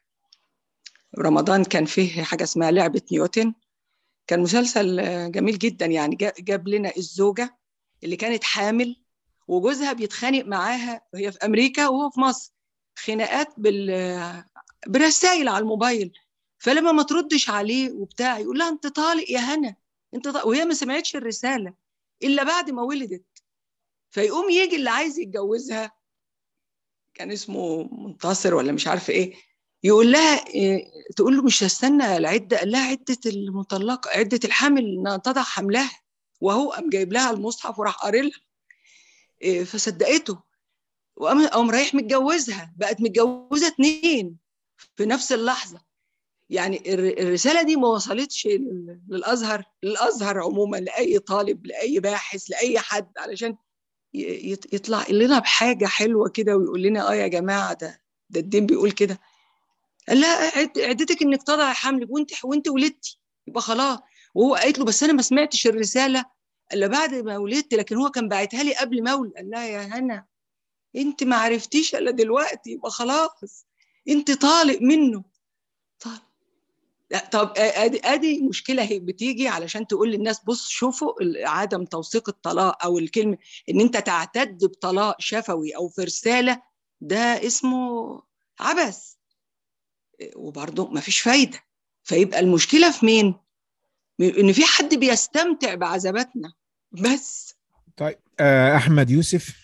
رمضان كان فيه حاجه اسمها لعبه نيوتن كان مسلسل آه، جميل جدا يعني جا- جاب لنا الزوجه اللي كانت حامل وجوزها بيتخانق معاها وهي في امريكا وهو في مصر خناقات بال برسائل على الموبايل فلما ما تردش عليه وبتاع يقول لها انت طالق يا هنا انت طالق وهي ما سمعتش الرساله الا بعد ما ولدت فيقوم يجي اللي عايز يتجوزها كان اسمه منتصر ولا مش عارفه ايه يقول لها إيه تقول له مش هستنى العده قال لها عده المطلقه عده الحامل انها تضع حملها وهو قام جايب لها المصحف وراح قاري لها إيه فصدقته وقام قام رايح متجوزها بقت متجوزه اتنين في نفس اللحظه يعني الر- الرساله دي ما وصلتش لل- للازهر للازهر عموما لاي طالب لاي باحث لاي حد علشان ي- يط- يطلع لنا بحاجه حلوه كده ويقول لنا اه يا جماعه ده ده الدين بيقول كده قال لها عد- عدتك انك تضعي حملك وانت وانت ولدتي يبقى خلاص وهو قالت له بس انا ما سمعتش الرساله الا بعد ما ولدت لكن هو كان باعتها لي قبل ما اولد قال لها يا هنا انت ما عرفتيش الا دلوقتي يبقى خلاص انت طالق منه طالق لا طب ادي ادي مشكله هي بتيجي علشان تقول للناس بص شوفوا ال- عدم توثيق الطلاق او الكلمه ان انت تعتد بطلاق شفوي او في رساله ده اسمه عبث وبرضه مفيش فايده فيبقى المشكله في مين؟ ان في حد بيستمتع بعذاباتنا بس طيب آه، احمد يوسف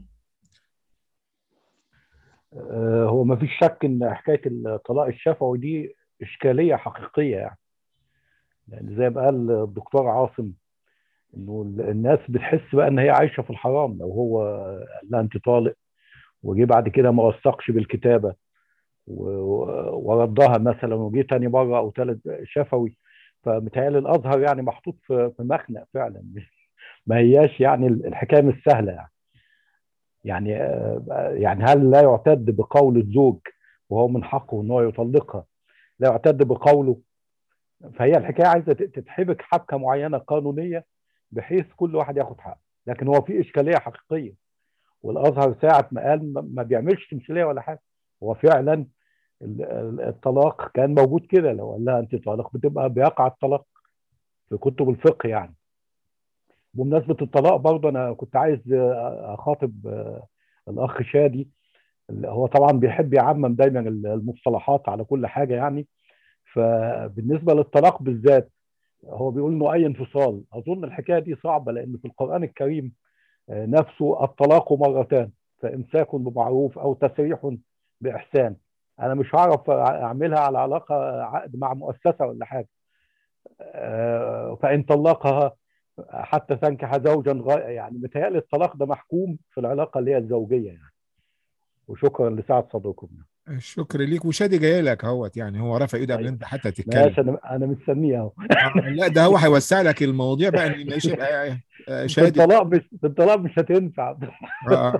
آه، هو ما فيش شك ان حكايه الطلاق الشفوي دي اشكاليه حقيقيه يعني يعني زي ما قال الدكتور عاصم انه الناس بتحس بقى ان هي عايشه في الحرام لو هو قال لها انت طالق وجي بعد كده ما وثقش بالكتابه و- وردها مثلا وجي تاني مره او ثالث شفوي فمتهيألي الازهر يعني محطوط في في مخنق فعلا ما هياش يعني الحكايه مش سهله يعني يعني آه، يعني هل لا يعتد بقول الزوج وهو من حقه ان هو يطلقها لا يعتد بقوله فهي الحكايه عايزه تت- تتحبك حبكه معينه قانونيه بحيث كل واحد ياخد حقه لكن هو في اشكاليه حقيقيه والازهر ساعه ما قال ما- ما بيعملش تمثيليه ولا حاجه هو فعلا ال- ال- الطلاق كان موجود كده لو قال لها انت طالق بتبقى بيقع الطلاق في كتب الفقه يعني بمناسبه الطلاق برضه انا كنت عايز آه، اخاطب آه، الاخ شادي اللي هو طبعا بيحب يعمم دايما المصطلحات على كل حاجه يعني فبالنسبه للطلاق بالذات هو بيقول انه اي انفصال اظن الحكايه دي صعبه لان في القران الكريم آه، نفسه الطلاق مرتان فامساك بمعروف او تسريح باحسان انا مش هعرف اعملها على علاقه عقد مع مؤسسه ولا حاجه آه، فان طلقها حتى تنكح زوجا غير يعني متهيألي الطلاق ده محكوم في العلاقه اللي هي الزوجيه يعني وشكرا لسعه صدركم الشكر ليك وشادي جاي لك اهوت يعني هو رافع ايده قبل طيب. انت حتى تتكلم ماشي انا انا مستنيه اهو آه، لا ده هو هيوسع لك المواضيع بقى ان ماشي يبقى آه، في شادي الطلاق مش في الطلاق مش هتنفع آه، آه.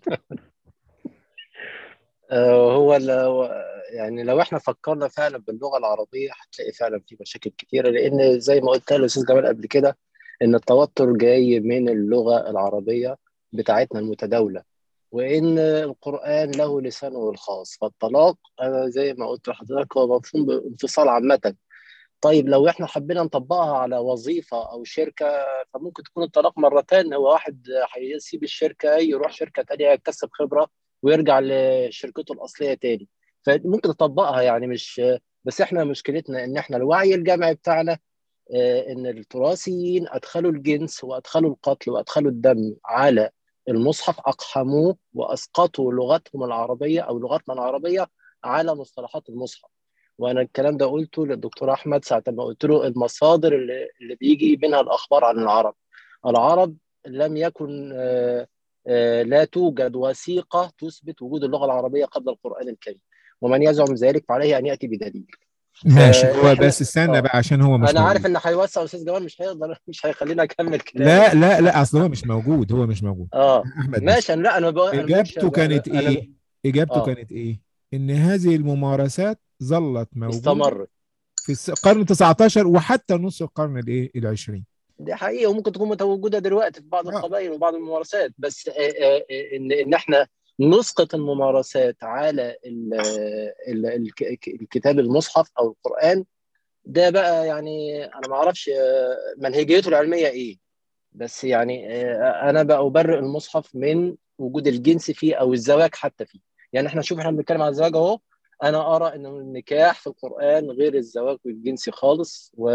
آه، هو لو يعني لو احنا فكرنا فعلا باللغه العربيه هتلاقي فعلا في مشاكل كتيره لان زي ما قلت الاستاذ جمال قبل كده ان التوتر جاي من اللغه العربيه بتاعتنا المتداوله وان القران له لسانه الخاص فالطلاق انا زي ما قلت لحضرتك هو مفهوم بانفصال عامه طيب لو احنا حبينا نطبقها على وظيفه او شركه فممكن تكون الطلاق مرتين هو واحد هيسيب الشركه يروح شركه تانية يكتسب خبره ويرجع لشركته الاصليه تاني فممكن نطبقها يعني مش بس احنا مشكلتنا ان احنا الوعي الجمعي بتاعنا آه، ان التراثيين ادخلوا الجنس وادخلوا القتل وادخلوا الدم على المصحف اقحموه واسقطوا لغتهم العربيه او لغتنا العربيه على مصطلحات المصحف وانا الكلام ده قلته للدكتور احمد ساعه ما قلت له المصادر اللي, اللي بيجي منها الاخبار عن العرب العرب لم يكن آه، آه، لا توجد وثيقه تثبت وجود اللغه العربيه قبل القران الكريم ومن يزعم ذلك فعليه ان ياتي بدليل ماشي هو إحنا- بس استنى آه. بقى عشان هو مش انا عارف موجود. ان هيوسع استاذ جمال مش هيقدر مش هيخليني اكمل كلامي لا لا لا اصل هو مش موجود هو مش موجود اه احمد بس. ماشي أنا لا انا بقول أنا بقولش- اجابته كانت أنا- ايه اجابته آه. كانت ايه ان هذه الممارسات ظلت موجوده استمر في الس- القرن 19 وحتى نص القرن الايه العشرين دي حقيقه وممكن تكون متواجده دلوقتي في بعض آه. القبائل وبعض الممارسات بس آه، آه، آه، ان ان احنا نسقط الممارسات على ال- ال- الك- الكتاب المصحف او القران ده بقى يعني انا ما اعرفش آه، منهجيته العلميه ايه بس يعني آه، انا بقى ابرئ المصحف من وجود الجنس فيه او الزواج حتى فيه يعني احنا شوف احنا بنتكلم عن الزواج اهو انا ارى ان النكاح في القران غير الزواج الجنسي خالص و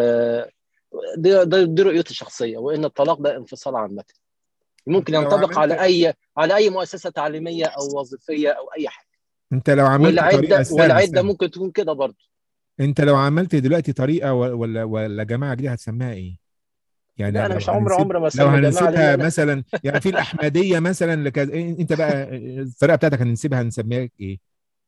دي, دي, دي رؤيتي الشخصيه وان الطلاق ده انفصال عامه ممكن لو ينطبق عملت- على اي على اي مؤسسه تعليميه او وظيفيه او اي حاجه انت لو عملت طريقه والعده استنى والعده استنى. ممكن تكون كده برضه انت لو عملت دلوقتي طريقه و- ولا ولا جماعه جديده هتسميها ايه؟ يعني لا انا لو مش عمري هنسيب- عمري ما لو اسمي جماعه لان هنسيبها انا مثلا يعني في الاحمديه مثلا لك انت بقى الطريقه بتاعتك هنسيبها هنسميها ايه؟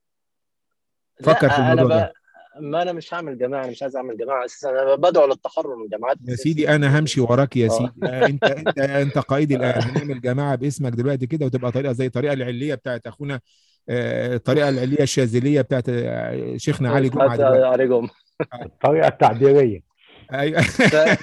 فكر في لا انا الموضوع ده بقى ما انا مش هعمل جماعه انا مش عايز اعمل جماعه اساسا انا بدعو للتحرر من الجامعات يا أساساً. سيدي انا همشي وراك يا آه. سيدي آه، انت انت انت قائد الان هنعمل جماعه باسمك دلوقتي كده وتبقى طريقه زي الطريقه العليه بتاعت اخونا آه، الطريقه العليه الشاذليه بتاعت آه، شيخنا علي جمعه حتى دلوقتي علي جمعه الطريقه التعبيريه ايوه ف...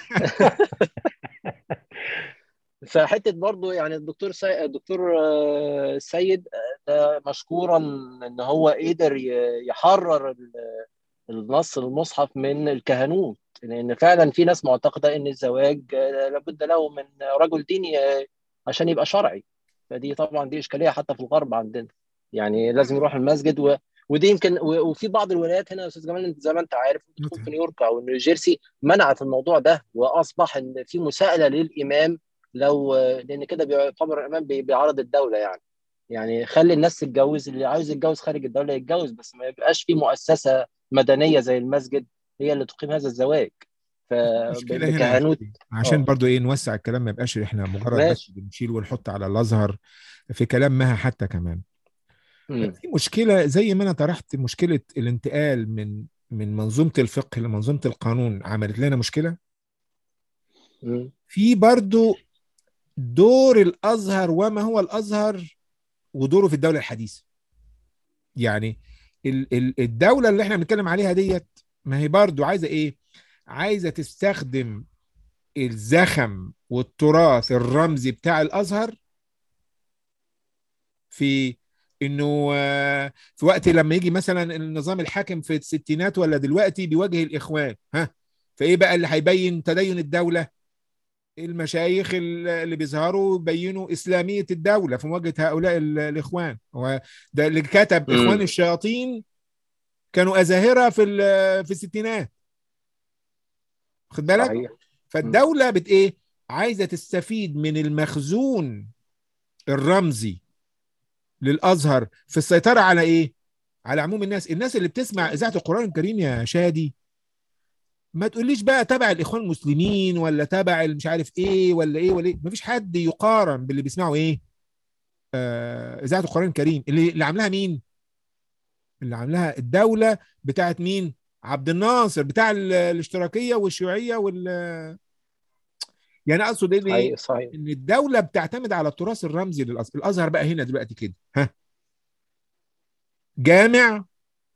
فحته برضو يعني الدكتور سي... الدكتور آه، سيد آه، ده مشكورا ان هو قدر ي- يحرر ال- النص المصحف من الكهنوت لان فعلا في ناس معتقده ان الزواج آه، لابد له من رجل ديني آه، عشان يبقى شرعي فدي طبعا دي اشكاليه حتى في الغرب عندنا يعني لازم يروح المسجد و... ودي يمكن و... وفي بعض الولايات هنا يا استاذ جمال انت زي ما انت عارف ممكن تكون في نيويورك او نيوجيرسي منعت الموضوع ده واصبح ان في مساءله للامام لو لان كده بيعتبر الامام بي- بيعارض الدوله يعني يعني خلي الناس تتجوز اللي عاوز يتجوز خارج الدوله يتجوز بس ما يبقاش في مؤسسه مدنيه زي المسجد هي اللي تقيم هذا الزواج المشكله هنا يا فبكهنوت سيدي، عشان آه. برضو ايه نوسع الكلام ما يبقاش احنا مجرد بس ماشي. بنشيل ونحط على الازهر في كلام مها حتى كمان مم. في مشكله زي ما انا طرحت مشكله الانتقال من من منظومه الفقه لمنظومه القانون عملت لنا مشكله مم. في برضو دور الازهر وما هو الازهر ودوره في الدوله الحديثه يعني ال- ال- الدوله اللي احنا بنتكلم عليها ديت ما هي برضو عايزه ايه عايزه تستخدم الزخم والتراث الرمزي بتاع الازهر في انه آه، في وقت لما يجي مثلا النظام الحاكم في الستينات ولا دلوقتي بيواجه الاخوان ها فايه بقى اللي هيبين تدين الدوله المشايخ ال- اللي بيظهروا يبينوا اسلاميه الدوله في مواجهه هؤلاء ال- الاخوان هو ده اللي كتب مم. اخوان الشياطين كانوا ازاهره في ال- في الستينات خد بالك صحيح فالدولة بت ايه عايزة تستفيد من المخزون الرمزي للأزهر في السيطرة على ايه على عموم الناس الناس اللي بتسمع إذاعة القرآن الكريم يا شادي ما تقوليش بقى تبع الإخوان المسلمين ولا تبع مش عارف ايه ولا ايه ولا ايه مفيش حد يقارن باللي بيسمعوا ايه آه إذاعة القرآن الكريم اللي اللي عاملاها مين اللي عاملاها الدولة بتاعت مين عبد الناصر بتاع ال- الاشتراكية والشيوعية وال يعني اقصد ايه إيه؟ صحيح صحيح ان الدوله بتعتمد على التراث الرمزي للازهر الازهر بقى هنا دلوقتي كده ها جامع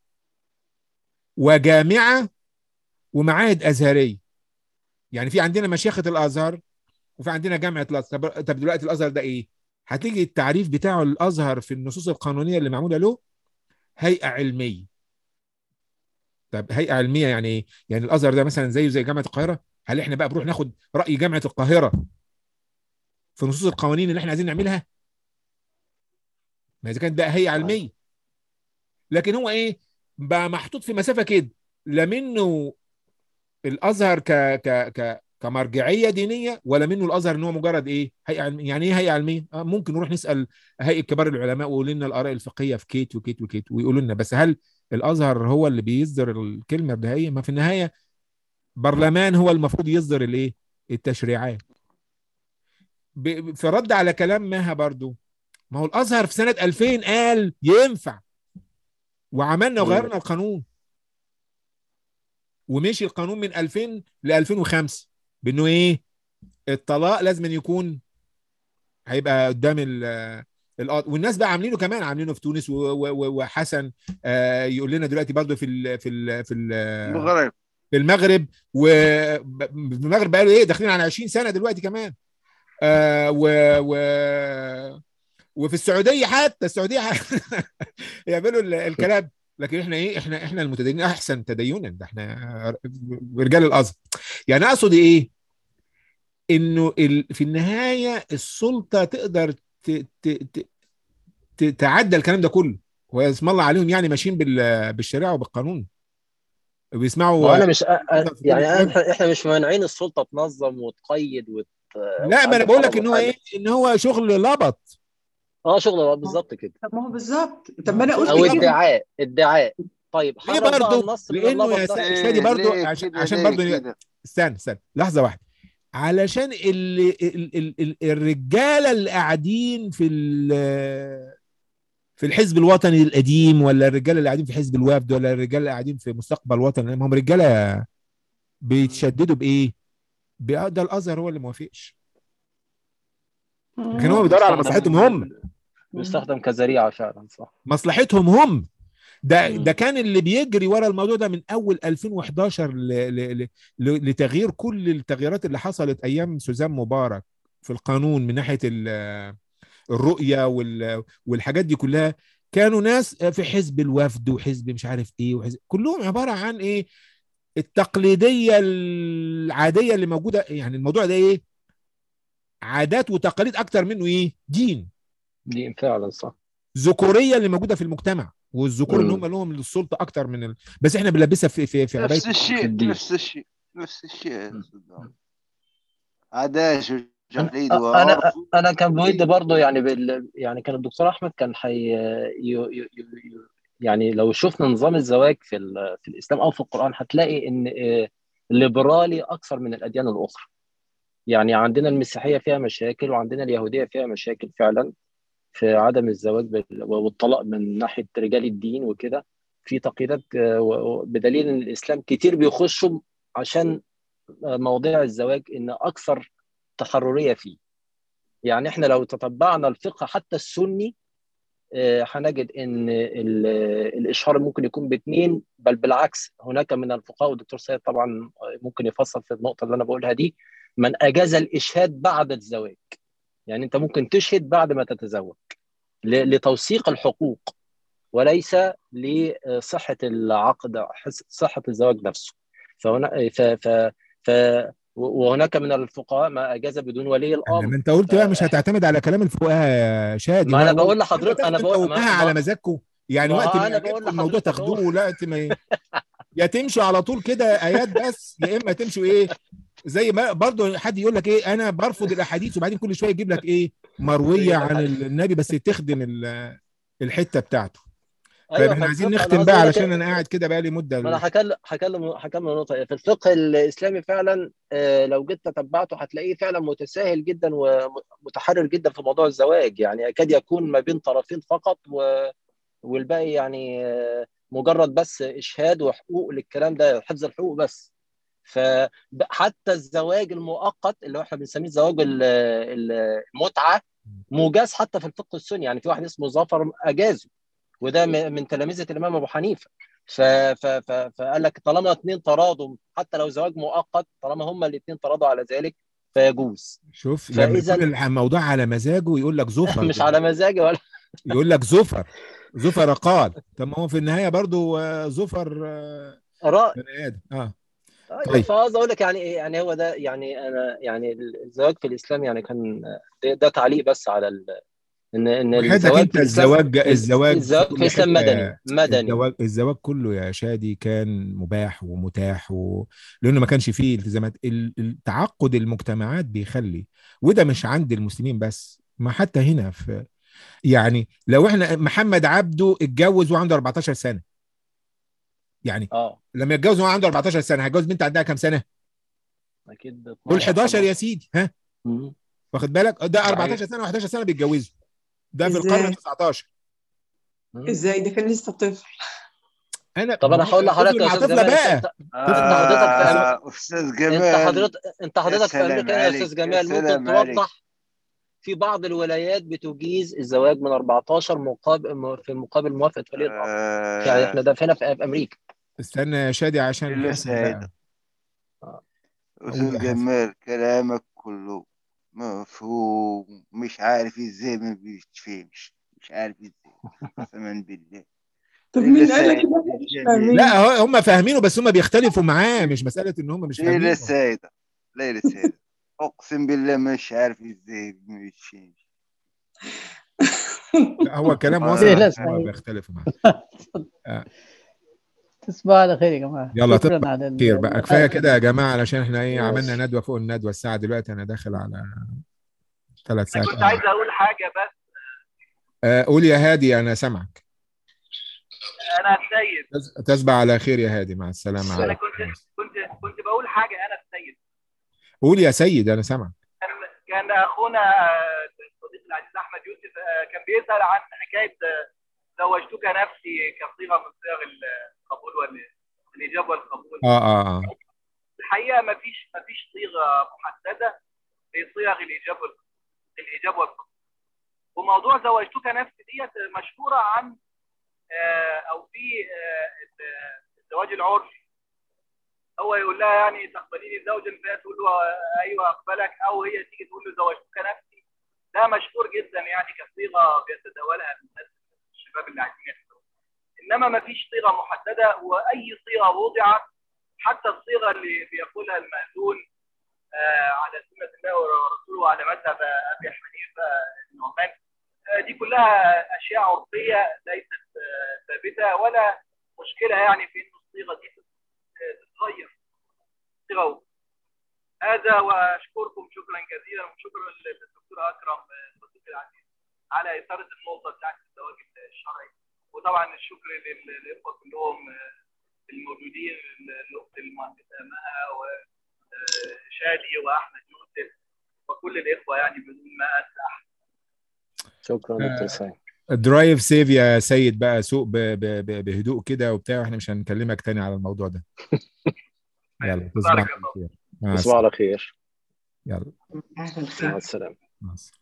وجامعه ومعاهد ازهريه يعني في عندنا مشيخه الازهر وفي عندنا جامعه الازهر طب طب دلوقتي الازهر ده ايه هتيجي التعريف بتاعه الازهر في النصوص القانونيه اللي معموله له هيئه علميه طب هيئه علميه يعني ايه يعني الازهر ده مثلا زيه زي جامعه القاهره هل احنا بقى بنروح ناخد راي جامعه القاهره في نصوص القوانين اللي احنا عايزين نعملها ما اذا كانت بقى هيئه علميه لكن هو ايه بقى محطوط في مسافه كده لا منه الازهر ك ك ك كمرجعيه دينيه ولا منه الازهر ان هو مجرد ايه هيئه علميه يعني ايه هيئه علميه آه ممكن نروح نسال هيئه كبار العلماء ويقولوا لنا الاراء الفقهيه في كيت وكيت وكيت ويقولوا لنا بس هل الازهر هو اللي بيصدر الكلمه النهائيه ما في النهايه برلمان هو المفروض يصدر الايه التشريعات ب- في رد على كلام مها برضو ما هو الازهر في سنه 2000 قال ينفع وعملنا وغيرنا القانون ومشي القانون من 2000 ل 2005 بانه ايه الطلاق لازم أن يكون هيبقى قدام ال القاضي والناس بقى عاملينه كمان عاملينه في تونس و- و- و- وحسن آه، يقول لنا دلوقتي برضه في ال في ال في ال المغرب في المغرب والمغرب بقى له ايه داخلين على 20 سنه دلوقتي كمان آه و و وفي السعوديه حتى السعوديه حتى يعملوا ال- الكلام لكن احنا ايه احنا احنا المتدينين احسن تدينا ده احنا رجال الازهر يعني اقصد ايه انه ال... في النهايه السلطه تقدر ت... ت... ت... ت... تعدى الكلام ده كله واسم الله عليهم يعني ماشيين بال... بالشريعه وبالقانون وبيسمعوا وانا مش أ- أ- في كل يعني الكلام. احنا احنا مش مانعين السلطه تنظم وتقيد وت... لا ما انا بقول لك ان هو وتعمل ايه ان هو شغل لبط اه شغل بالظبط كده طب ما هو بالظبط طب ما انا قلت او كده ادعاء ادعاء طيب ليه حرر بقى برضه النص من لانه يا اللبط ده سا- شادي برضه ليه عشان, كده؟ عشان ليه برضه كده؟ استنى استنى لحظه واحده علشان ال ال ال ال الرجاله اللي قاعدين في ال- في الحزب الوطني القديم ولا الرجاله اللي قاعدين في حزب الوفد ولا الرجاله اللي قاعدين في مستقبل وطني ما هم رجاله بيتشددوا بايه؟ بقى ده الازهر هو اللي موافقش لكن هو بيدور على مصلحتهم هم بيستخدم كذريعه فعلا صح مصلحتهم هم ده مم. ده كان اللي بيجري ورا الموضوع ده من اول 2011 ل ل ل لتغيير كل التغييرات اللي حصلت ايام سوزان مبارك في القانون من ناحيه ال- الرؤيه وال- والحاجات دي كلها كانوا ناس في حزب الوفد وحزب مش عارف ايه وحزب كلهم عباره عن ايه التقليديه العاديه اللي موجوده يعني الموضوع ده ايه عادات وتقاليد اكتر منه ايه دين دي فعلا صح ذكوريه اللي موجوده في المجتمع والذكور اللي مم. هم لهم السلطه اكتر من ال... بس احنا بنلبسها في في في عبايه نفس الشيء الدين. نفس الشيء نفس الشيء يا مم. صدام. عادات وجحيد انا وعرف انا كان بودي برضه يعني بال يعني كان الدكتور احمد كان حي ي... ي... ي... يعني لو شفنا نظام الزواج في ال... في الاسلام او في القران هتلاقي ان آه، ليبرالي اكثر من الاديان الاخرى يعني عندنا المسيحيه فيها مشاكل وعندنا اليهوديه فيها مشاكل فعلا في عدم الزواج بال- والطلاق من ناحيه رجال الدين وكده في تقييدات آه، و- و- بدليل ان الاسلام كتير بيخشوا عشان آه، مواضيع الزواج ان اكثر تحرريه فيه يعني احنا لو تتبعنا الفقه حتى السني آه، هنجد ان ال- الاشهار ممكن يكون باثنين بل بالعكس هناك من الفقهاء والدكتور سيد طبعا ممكن يفصل في النقطه اللي انا بقولها دي من اجاز الاشهاد بعد الزواج يعني انت ممكن تشهد بعد ما تتزوج ل- لتوثيق الحقوق وليس لصحه العقد صحه الزواج نفسه فهنا ف ف ف وهناك من الفقهاء ما اجاز بدون ولي الامر لما انت قلت بقى مش هتعتمد على كلام الفقهاء يا شادي ما انا ولا- بقول لحضرتك انا انت بقول قلتها ما- على ما- مزاجكم يعني ما وقت ما أنا بقول يعجبكم الموضوع لحضرتك تاخدوه أهو. لا ما ي- يا تمشوا على طول كده ايات بس يا اما تمشوا ايه زي ما برضه حد يقول لك ايه انا برفض الاحاديث وبعدين كل شويه يجيب لك ايه مرويه عن النبي بس تخدم ال- الحته بتاعته أيوة، طيب احنا عايزين فالفقه- نختم أنا بقى قصدي أقول لك علشان انا قاعد كده بقى لي مده ما انا هكلم هكلم هكمل النقطه في الفقه الاسلامي فعلا آه، لو جيت تتبعته هتلاقيه فعلا متساهل جدا ومتحرر جدا في موضوع الزواج يعني يكاد يكون ما بين طرفين فقط و... والباقي يعني آه، مجرد بس اشهاد وحقوق للكلام ده حفظ الحقوق بس فحتى الزواج المؤقت اللي هو احنا بنسميه زواج ال- ال- المتعه موجز حتى في الفقه السني يعني في واحد اسمه ظفر اجازه وده م- من تلامذه الامام ابو حنيفه ف... ف... ف... فقال لك طالما اثنين تراضوا حتى لو زواج مؤقت طالما هما الاثنين تراضوا على ذلك فيجوز شوف لما فإذا- يكون الموضوع على مزاجه يقول لك زفر مش على مزاجي ولا يقول لك زفر زفر قال طب ما هو في النهايه برضو آه، زفر آه، رأي بني ادم اه طيب. طيب. فعاوز اقول لك يعني ايه يعني هو ده يعني انا يعني الزواج في الاسلام يعني كان ده, ده تعليق بس على ال... ان ان وحياتك الزواج انت في الاسلام الزواج الزواج الزواج في كل الاسلام حتة- مدني مدني الزواج الزواج كله يا شادي كان مباح ومتاح و... لانه ما كانش فيه التزامات ال- التعقد المجتمعات بيخلي وده مش عند المسلمين بس ما حتى هنا في يعني لو احنا محمد عبده اتجوز وعنده 14 سنه يعني اه لما يتجوز وهو عنده 14 سنه هيتجوز بنت عندها كام سنه؟ اكيد قول 12 11 يا سيدي ها مم. واخد بالك ده صحيح. 14 سنه و11 سنه بيتجوزوا ده في إزاي؟ القرن 19 مم. ازاي ده كان لسه طفل انا طب انا هقول لحضرتك طفل يا مع استاذ طفله جمال بقى انت انت حضرتك في أم- آه، استاذ انت جمال حضرتك انت حضرتك في سلام امريكا هنا يا عليك، استاذ يا جمال سلام ممكن عليك. توضح في بعض الولايات بتجيز الزواج من 14 مقابل في مقابل موافقه ولي الامر يعني احنا آه، ده هنا في في امريكا استنى يا شادي عشان إلا حسن سعيدة. بقى استاذ أقول يا حسن. جمال كلامك كله مفهوم مش عارف ازاي ما بيتفهمش مش عارف ازاي قسما بالله طب إلا مين قال لك سعيدة. إن إحنا مش جميل. فاهمين؟ لا هو- هم فاهمينه بس هم بيختلفوا معاه مش مساله ان هم مش ليلى فاهمينه سعيدة ليلى سعيدة اقسم بالله مش عارف ازاي ما بيتفهمش لا هو كلام آه. واصل لا، هم صحيح. بيختلفوا معاه تصبحوا على خير يا جماعه يلا شكرا تصبح على ال- كتير بقى كفايه كده يا جماعه علشان احنا ايه ماشي. عملنا ندوه فوق الندوه الساعه دلوقتي انا داخل على ثلاث انا ساعات كنت عايز اقول حاجه بس آه، قول يا هادي انا سامعك انا السيد تس- تصبح على خير يا هادي مع السلامه سلام. انا كنت كنت كنت بقول حاجه انا السيد قول يا سيد انا سامعك كان كان اخونا آه، الصديق العزيز احمد يوسف آه، كان بيسال عن حكايه آه، زوجتك نفسي كصيغه من صيغ القبول والاجابه والقبول اه اه اه الحقيقه ما فيش ما فيش صيغه محدده لصيغ الاجابه والقبول الاجابه والقبول وموضوع زوجتك نفسي ديت مشهوره عن آه، او في آه، الزواج العرفي هو يقول لها يعني تقبليني زوجا فهي تقول له آه، ايوه اقبلك او هي تيجي تقول له زوجتك نفسي ده مشهور جدا يعني كصيغه بيتداولها الناس الشباب اللي عايزين يحضروا انما ما فيش صيغه محدده واي صيغه وضعت حتى الصيغه اللي بيقولها المأذون آه، على سنه الله ورسوله وعلى مذهب ابي حنيفه النعمان آه، دي كلها اشياء عرفيه ليست آه، ثابته ولا مشكله يعني في ان الصيغه دي آه، تتغير صيغه هذا واشكركم شكرا جزيلا وشكرا للدكتور اكرم آه، صديقي العزيز على اثاره النقطه بتاعت الزواج الشرعي وطبعا الشكر لل- للاخوه كلهم آه، الموجودين الاخت المهندسه مها وشادي واحمد يوسف وكل الاخوه يعني بدون ما انسى احد شكرا آه. دكتور سعيد درايف سيف يا سيد بقى سوق ب- ب- ب- بهدوء كده وبتاع واحنا مش هنكلمك تاني على الموضوع ده يلا تصبح بارك على الله. خير مع تصبحوا السلامه على خير يلا أهلا مع خير السلامه مع السلامه